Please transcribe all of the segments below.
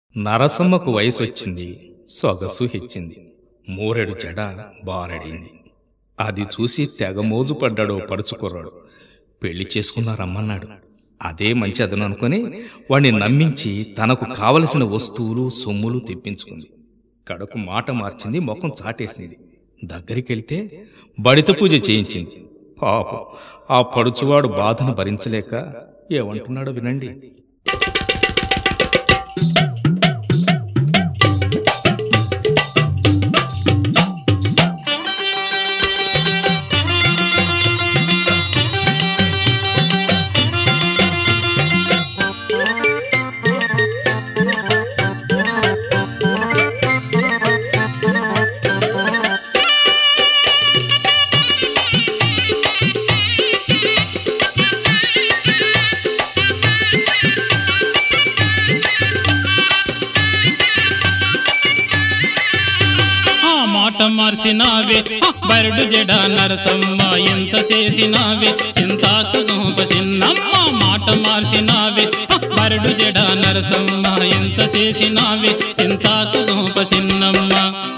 నరసమ్మకు వయసొచ్చింది సొగసు హెచ్చింది మూరెడు జడ బారడింది అది చూసి తెగ మోజుపడ్డాడో పడుచుకుర్రాడు పెళ్లి చేసుకున్నా రమ్మన్నాడు అదే మంచి అదను అనుకుని వాణ్ణి నమ్మించి తనకు కావలసిన వస్తువులు సొమ్ములు తెప్పించుకుంది కడకు మాట మార్చింది ముఖం చాటేసింది దగ్గరికెళ్తే బడిత పూజ చేయించింది పాపం ఆ పడుచువాడు బాధను భరించలేక ఏమంటున్నాడో వినండి ఆ మాట మార్చినావే ఆ బరడు జడ నరసమ్మ ఎంత చేసినావే చింతాకు గోప చిన్నమ్మ మాట మార్చినావే ఆ బరడు జడ నరసమ్మ ఎంత చేసినావే చింతాకు గోప చిన్నమ్మ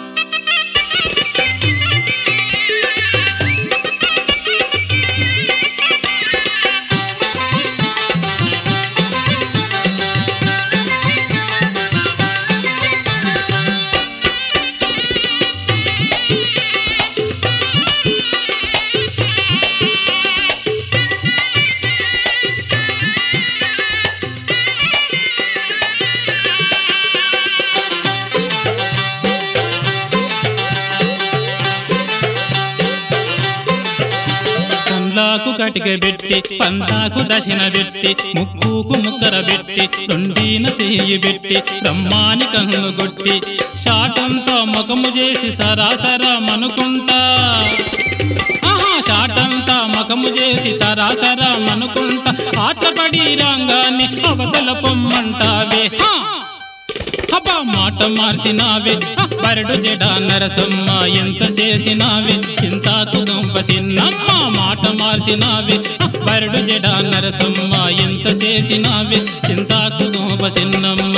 కండ్లాకు కటిక పెట్టి పందాకు దశన పెట్టి ముక్కుకు ముక్కర పెట్టి రెండీన సేయి పెట్టి బ్రహ్మాని కన్ను కొట్టి శాటంతో ముఖము చేసి సరాసరా మనుకుంటా ఆహా శాటంతా మకము చేసి సరాసరా మనుకుంటా ఆటపడి రంగాన్ని అవతల పొమ్మంటావే హా! అబ్బా మాట మార్చినావే హ! బరడు జడ నరసమ్మ ఎంత చేసినావే చింతాకు దొంప చిన్నమ్మ మాట మార్చినావే హ! బరడు జడ నరసమ్మ ఎంత చేసినావే చింతాకు దొంప చిన్నమ్మ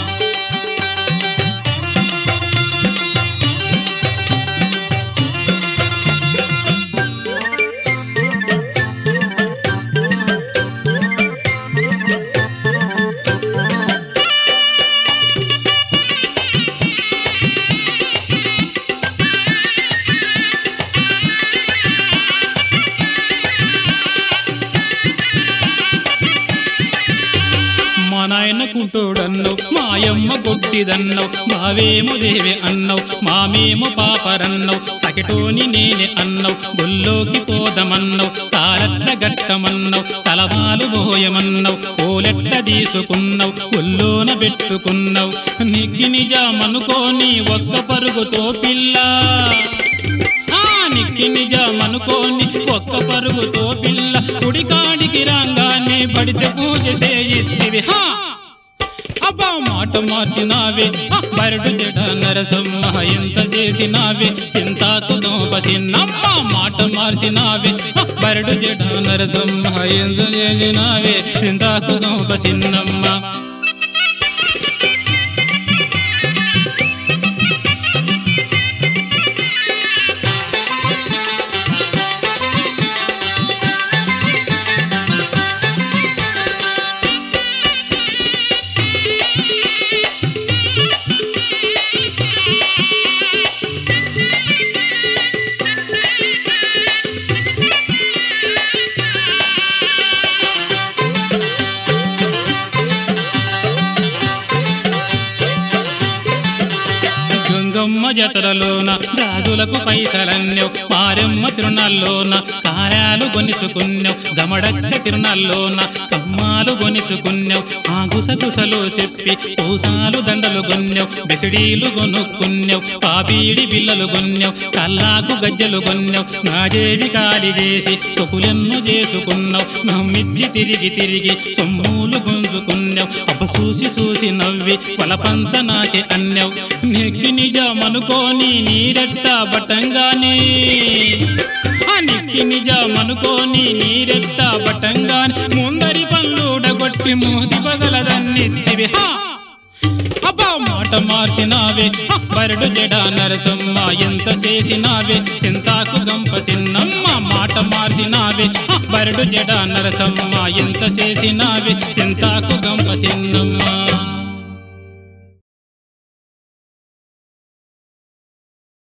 మా నాయన కుంటోడన్నవు మాయమ్మ కొట్టిదన్నవు మావేమో దేవే అన్నవు మామేమో పాపరన్నవు సకిటోని నేనే అన్నవు గొల్లోకి పోదమన్నవు తారట్ల గట్టమన్నవు తలవాలు పోయమన్నవు ఓలెట్ల తీసుకున్నావు ఒల్లోన పెట్టుకున్నావు నిగ్గి నిజమనుకోని ఒక్క పరుగుతో పిల్ల ఆ నిక్కి నిజమనుకోని ఒక్క పరుగుతో పిల్ల కుడికాడికి రాగానే పడితే పూజ చేయిచ్చివి హా అబ్బా మాట మార్చినావే ఆ బరడు జడ నరసమ్మ ఎంత చేసినావే చింతాకు దోప చిన్నమ్మ మాట మార్చినావే ఆ బరడు జడ నరసమ్మ ఎంత చేసినావే చింతాకు దోప చిన్నమ్మ గంగమ్మ జతరలోన రాజులకు పైసలన్నెవ్ మారెమ్మ తిరునాల్లోన కార్యాలు గొనిచుకున్నావు జమడక్క తిరునాల్లోన కమ్మాలు గొనిచుకున్నావు ఆ గుసగుసలు చెప్పి పూసాలు దండలు గొన్నెవ్ బెసిడీలు కొనుక్కున్నావు పాపీడి బిల్లలు గొన్నెవ్ కల్లాకు గజ్జలు గొన్నెవ్ నాజేవి కాలి చేసి సొకులెన్ను చేసుకున్నావు నమ్మిచ్చి తిరిగి తిరిగి సొమ్ములు గుంజుకున్నావు అబ్బ చూసి చూసి నవ్వి వలపంత నాకే అన్నావు నెక్కి నిజమనుకోని నీరెట్ట బట్టంగానే ఆ నిక్కి నిజమనుకోని నీరెట్ట బట్టంగానే ముందరి పనులు ఊడగొట్టి మూతి పగలదన్నిచ్చివి హా అబ్బా మాట మార్చినావే బరడు జడ నరసమ్మ ఎంత చేసినావే చింతాకు గంప సిన్నమ్మ మాట మార్చినావే బరడు జడ నరసమ్మ ఎంత చేసినావే చింతాకు గంప సిన్నమ్మ